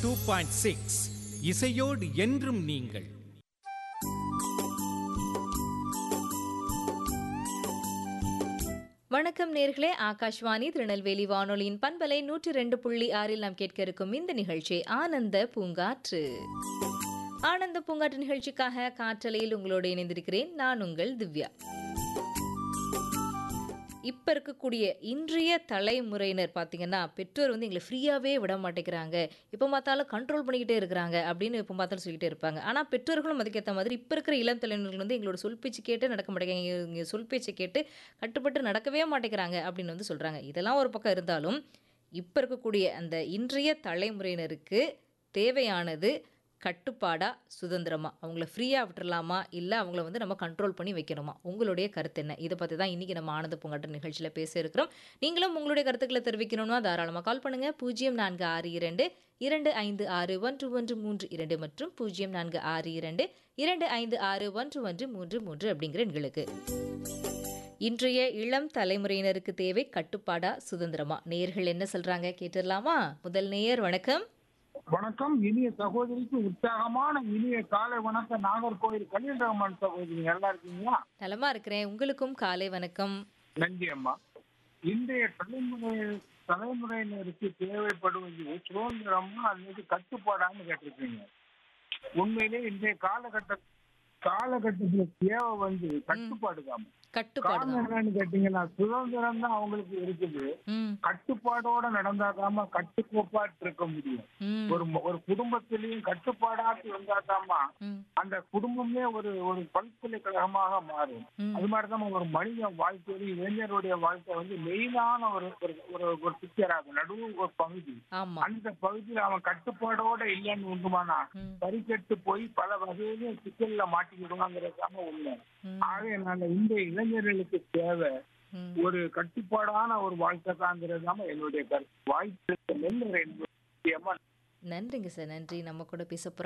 Two point six இசையோடு என்றும் நீங்கள் வணக்கம் நேர்களே ஆகாஷ்வாணி திருநெல்வேலி வானொலியின் பண்பலை நூற்றி ரெண்டு புள்ளி ஆறில் நாம் கேட்க இருக்கும் இந்த நிகழ்ச்சி ஆனந்த பூங்காற்று ஆனந்த பூங்காற்று நிகழ்ச்சிக்காக காற்றலையில் உங்களோடு இணைந்திருக்கிறேன் நான் உங்கள் திவ்யா இப்போ இருக்கக்கூடிய இன்றைய தலைமுறையினர் பார்த்தீங்கன்னா பெற்றோர் வந்து எங்களை ஃப்ரீயாகவே விட மாட்டேங்கிறாங்க இப்போ பார்த்தாலும் கண்ட்ரோல் பண்ணிக்கிட்டே இருக்கிறாங்க அப்படின்னு இப்போ பார்த்தாலும் சொல்லிகிட்டே இருப்பாங்க ஆனால் பெற்றோர்களும் அதுக்கேற்ற மாதிரி இப்போ இருக்கிற இளம் தலைமுறைகள் வந்து எங்களோட சொல் பேச்சு கேட்டு நடக்க மாட்டேங்கிறாங்க இங்க சொல் பேச்சு கேட்டு கட்டுப்பட்டு நடக்கவே மாட்டேங்கிறாங்க அப்படின்னு வந்து சொல்கிறாங்க இதெல்லாம் ஒரு பக்கம் இருந்தாலும் இப்போ இருக்கக்கூடிய அந்த இன்றைய தலைமுறையினருக்கு தேவையானது கட்டுப்பாடா சுதந்திரமா அவங்கள ஃப்ரீயாக விட்டுறலாமா இல்லை அவங்கள வந்து நம்ம கண்ட்ரோல் பண்ணி வைக்கணுமா உங்களுடைய கருத்து என்ன இதை பற்றி தான் இன்றைக்கி நம்ம ஆனந்த பூங்காட்டு நிகழ்ச்சியில் பேச இருக்கிறோம் நீங்களும் உங்களுடைய கருத்துக்களை தெரிவிக்கணும்னா தாராளமாக கால் பண்ணுங்கள் பூஜ்ஜியம் நான்கு ஆறு இரண்டு இரண்டு ஐந்து ஆறு ஒன்று ஒன்று மூன்று இரண்டு மற்றும் பூஜ்ஜியம் நான்கு ஆறு இரண்டு இரண்டு ஐந்து ஆறு ஒன்று ஒன்று மூன்று மூன்று அப்படிங்கிற எண்களுக்கு இன்றைய இளம் தலைமுறையினருக்கு தேவை கட்டுப்பாடா சுதந்திரமா நேயர்கள் என்ன சொல்றாங்க கேட்டுடலாமா முதல் நேயர் வணக்கம் வணக்கம் இனிய சகோதரிக்கு உற்சாகமான இனிய காலை வணக்கம் நாகர்கோவில் கலில் ரஹ்மான் சகோதரி நல்லா இருக்கீங்களா நலமா இருக்கிறேன் உங்களுக்கும் காலை வணக்கம் நன்றி அம்மா இன்றைய தலைமுறை தலைமுறையினருக்கு தேவைப்படுவது சுதந்திரமா அல்லது கட்டுப்பாடான்னு கேட்டிருக்கீங்க உண்மையிலே இன்றைய காலகட்ட காலகட்டத்துல தேவை வந்து கட்டுப்பாடு தான் கட்டுப்பாடு காரணம் தான் என்னன்னு கேட்டீங்கன்னா சுதந்திரம் தான் அவங்களுக்கு இருக்குது ம் கட்டுப்பாடோட நடந்தாதாம கட்டுக்கோப்பாட்டு இருக்க முடியும் ம் ஒரு ம- ஒரு குடும்பத்திலையும் கட்டுப்பாடாட்டு இருந்தாதாமா ம் அந்த குடும்பமே ஒரு ஒரு பல்கலைக்கழகமாக மாறும் ம். அது மாதிரிதான் ஒரு மனித வாழ்க்கையில இளைஞருடைய வாழ்க்கை வந்து மெயினான ஒரு ஒரு ஒரு ஒரு பிக்சர் ஆகும் நடுவு ஒரு பகுதி ஆமா அந்த பகுதியில அவன் கட்டுப்பாடோட இல்லைன்னு உண்டுமானா ம் சரிக்கட்டு போய் பல வகையிலும் சிக்கல்ல மாட்டிக்கிடுவாங்கிறதாம உண்மை ம் ஆக நான் இந்த இளைஞர்களுக்கு தேவை ம் ஒரு கட்டுப்பாடான ஒரு வாழ்க்கை தாங்கிறதாம என்னுடைய கருத்து வாய்ப்பு நெல் முக்கியமா நன்றிங்க சார் நன்றி நம்ம கூட பேச போற